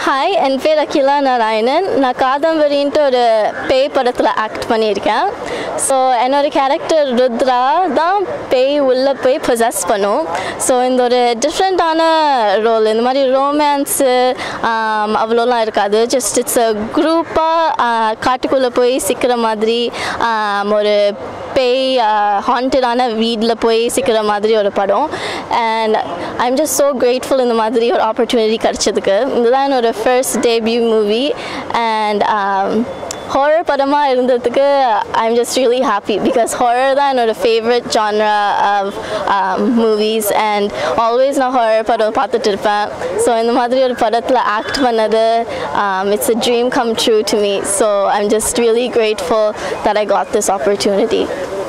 hi என் பேர் அகிலா நாராயணன் நான் காதம்பரின்ட்டு ஒரு பேய் படத்தில் ஆக்ட் பண்ணியிருக்கேன் ஸோ என்னோட கேரக்டர் ருத்ரா தான் பேய் உள்ளே போய் பொசஸ் பண்ணும் ஸோ இந்த ஒரு டிஃப்ரெண்ட்டான ரோல் இந்த மாதிரி ரோமான்ஸு அவ்வளோலாம் இருக்காது ஜஸ்ட் இட்ஸ் அ குரூப்பாக காட்டுக்குள்ளே போய் சிக்கிற மாதிரி ஆம், ஒரு பேய் ஹாண்டடான வீட்டில் போய் சிக்கிற மாதிரி ஒரு படம் and I'm just so grateful இந்த மாதிரி ஒரு ஆப்பர்ச்சுனிட்டி கிடச்சதுக்கு இதுதான் என்னோட first debut movie and horror படமாக இருந்ததுக்கு I'm just really happy because horror தான் என்னோட favourite genre of movies and always நான் ஹாரர் படம் பார்த்துட்டு இருப்பேன் ஸோ இந்த மாதிரி ஒரு படத்தில் ஆக்ட் பண்ணது it's a dream come true to me so I'm just really grateful that I got this opportunity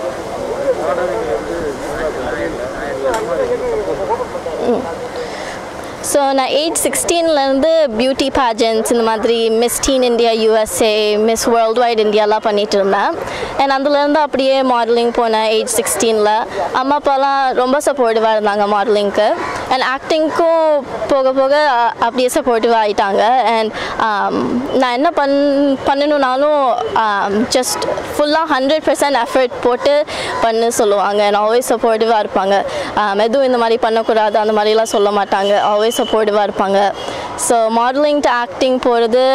so நான் ஏஜ் சிக்ஸ்டீன்லேருந்து பியூட்டி பேஜன்ஸ் இந்த மாதிரி miss teen India USA miss world wide இந்தியாலாம் பண்ணிட்டு இருந்தேன் அண்ட் அதுலேருந்து அப்படியே மாடலிங் போனேன் ஏஜ் சிக்ஸ்டீனில் அம்மா அப்பாலாம் ரொம்ப சப்போர்ட்டிவாக இருந்தாங்க மாடலிங்க்கு அண்ட் ஆக்டிங்க்கும் போக போக அ- அப்படியே சப்போர்ட்டிவாக ஆயிட்டாங்க அண்ட் நான் என்ன பண் பண்ணணுன்னாலும் ஜஸ்ட் ஃபுல்லாக ஹண்ட்ரட் பர்சன்ட் எஃபர்ட் போட்டு பண்ணு சொல்லுவாங்க அண்ட் ஆல்வேஸ் சப்போர்ட்டிவாக இருப்பாங்க Um, எதுவும் இந்த மாதிரி பண்ணக்கூடாது அந்த மாதிரிலாம் சொல்ல மாட்டாங்க ஆல்வேஸ் சப்போர்ட்டிவாக இருப்பாங்க ஸோ மாடலிங் டு ஆக்டிங் போகிறது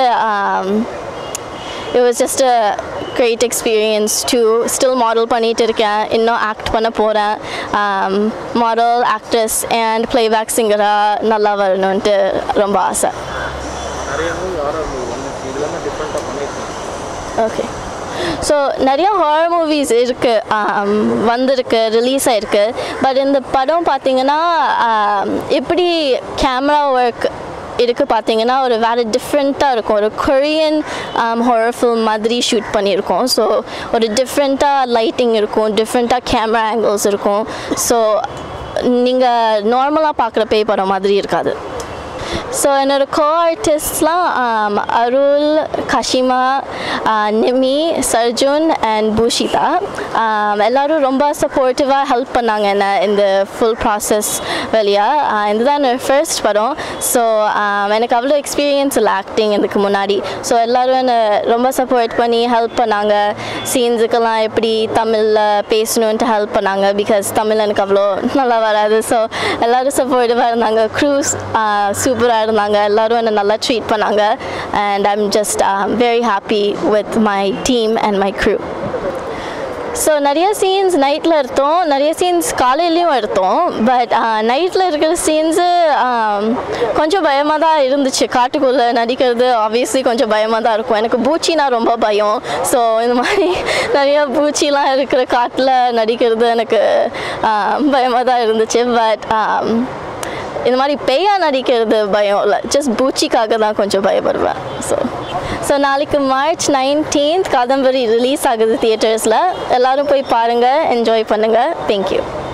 it was just a great experience to still model பண்ணிட்டு இருக்கேன் இன்னும் ஆக்ட் பண்ண போகிறேன் மாடல் ஆக்ட்ரஸ் அண்ட் பிளேபேக் சிங்கராக நல்லா வரணுன்ட்டு ரொம்ப ஆசை நிறைய மூவி ஹாரர் மூவி வந்துச்சு இது எல்லாமே டிஃப்ரெண்ட்டாக பண்ணியிருக்கேன் ஓகே ஸோ நிறைய ஹாரர் மூவிஸ் இருக்குது வந்திருக்கு ரிலீஸ் ஆயிருக்கு பட் இந்த படம் பார்த்தீங்கன்னா ஆம், எப்படி கேமரா ஒர்க் இருக்குது பார்த்தீங்கன்னா ஒரு வேறு டிஃப்ரெண்ட்டாக இருக்கும் ஒரு கொரியன் ஹாரர் ஃபில்ம் மாதிரி ஷூட் பண்ணியிருக்கோம் ஸோ ஒரு டிஃப்ரெண்ட்டாக லைட்டிங் இருக்கும் டிஃப்ரெண்ட்டாக கேமரா ஆங்கிள்ஸ் இருக்கும் ஸோ நீங்கள் நார்மலாக பார்க்குற பேய் படம் மாதிரி இருக்காது ஸோ என்னோட கோ ஆர்டிஸ்ட்லாம் அருள் கஷிமா நிமி சர்ஜுன் அண்ட் பூஷிதா Um, எல்லாரும் ரொம்ப சப்போர்ட்டிவாக ஹெல்ப் பண்ணாங்க என்ன இந்த ஃபுல் ப்ராசஸ் வழியாக இதுதான் என்னோட ஃபர்ஸ்ட் படம் ஸோ எனக்கு அவ்வளோ எக்ஸ்பீரியன்ஸ் இல்லை ஆக்டிங் இதுக்கு முன்னாடி ஸோ எல்லோரும் என்னை ரொம்ப சப்போர்ட் பண்ணி ஹெல்ப் பண்ணாங்க சீன்ஸுக்கெல்லாம் எப்படி தமிழில் பேசணுன்ட்டு ஹெல்ப் பண்ணாங்க பிகாஸ் தமிழ் எனக்கு அவ்வளோ நல்லா வராது ஸோ எல்லோரும் சப்போர்ட்டிவாக இருந்தாங்க க்ரூஸ் சூப்பராக இருந்தாங்க எல்லோரும் என்னை நல்லா ட்ரீட் பண்ணாங்க and I'm just very happy with my team and my crew so நிறைய சீன்ஸ் நைட்டில் எடுத்தோம் நிறைய சீன்ஸ் காலையிலையும் எடுத்தோம் பட் நைட்டில் இருக்கிற சீன்ஸு கொஞ்சம் பயமாக தான் இருந்துச்சு காட்டுக்குள்ளே நடிக்கிறது ஆப்வியஸ்லி கொஞ்சம் பயமாக தான் இருக்கும் எனக்கு பூச்சினா ரொம்ப பயம் ஸோ இந்த மாதிரி நிறைய பூச்சிலாம் இருக்கிற காட்டில் நடிக்கிறது எனக்கு பயமாக தான் இருந்துச்சு பட் இந்த மாதிரி பேயா நடிக்கிறது பயம் இல்லை ஜஸ்ட் பூச்சிக்காக தான் கொஞ்சம் பயப்படுவேன் ஸோ ஸோ நாளைக்கு மார்ச் நைன்டீன்த் காதம்பரி ரிலீஸ் ஆகுது தியேட்டர்ஸில் எல்லாரும் போய் பாருங்கள் என்ஜாய் பண்ணுங்கள் தேங்க்யூ